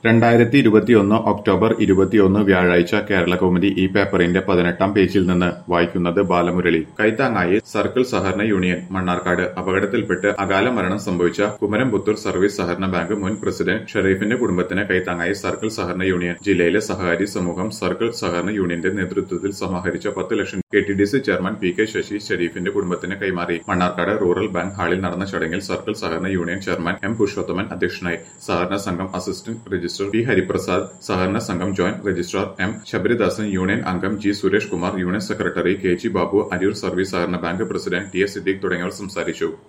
രണ്ടായിരത്തി ഇരുപത്തിയൊന്ന് ഒക്ടോബർ ഇരുപത്തിയൊന്ന് വ്യാഴാഴ്ച കേരളകൗമുദി ഈ പേപ്പറിന്റെ പതിനെട്ടാം പേജിൽ നിന്ന് വായിക്കുന്നത് ബാലമുരളി കൈത്താങ്ങായി സർക്കിൾ സഹകരണ യൂണിയൻ മണ്ണാർക്കാട് അപകടത്തിൽപ്പെട്ട് അകാല മരണം സംഭവിച്ച കുമരംപുത്തൂർ സർവീസ് സഹകരണ ബാങ്ക് മുൻ പ്രസിഡന്റ് ഷെറീഫിന്റെ കുടുംബത്തിന് കൈത്താങ്ങായി സർക്കിൾ സഹകരണ യൂണിയൻ ജില്ലയിലെ സഹകാരി സമൂഹം സർക്കിൾ സഹകരണ യൂണിയന്റെ നേതൃത്വത്തിൽ സമാഹരിച്ച പത്ത് ലക്ഷം K T D C chairman P K Sasi ഷെരീഫിന്റെ കുടുംബത്തിന് കൈമാറി മണ്ണാർക്കാട് റൂറൽ ബാങ്ക് ഹാളിൽ നടന്ന ചടങ്ങിൽ സർക്കിൾ സഹകരണ യൂണിയൻ ചെയർമാൻ എം പുരുഷോത്തമൻ അധ്യക്ഷനായി സഹകരണ സംഘം അസിസ്റ്റന്റ് രജിസ്ട്രാർ പി ഹരിപ്രസാദ് സഹകരണ സംഘം joint registrar M Sabaridasan union അംഗം G Suresh Kumar union secretary K G Babu Aroor service സഹകരണ bank president T S Siddique തുടങ്ങിയവർ സംസാരിച്ചു